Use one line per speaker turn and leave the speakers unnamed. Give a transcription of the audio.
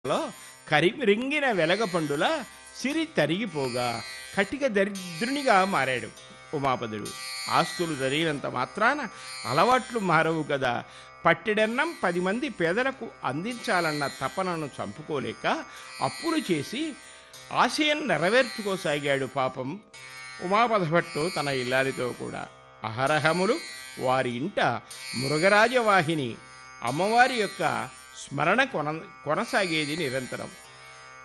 లో కరిమిరింగిన వెలగపండుల సిరి తరిగిపోగా కటిక దరిద్రునిగా మారాడు ఉమాపదుడు ఆస్తులు జరిగినంత మాత్రాన అలవాట్లు మారవు కదా పట్టెడన్నం పది మంది పేదలకు అందించాలన్న తపనను చంపుకోలేక అప్పులు చేసి ఆశయం నెరవేర్చుకోసాగాడు పాపం ఉమాపదభట్టు తన ఇల్లాలితో కూడా అహరహములు వారి ఇంట మృగరాజవాహిని అమ్మవారి యొక్క స్మరణ కొన కొనసాగేది నిరంతరం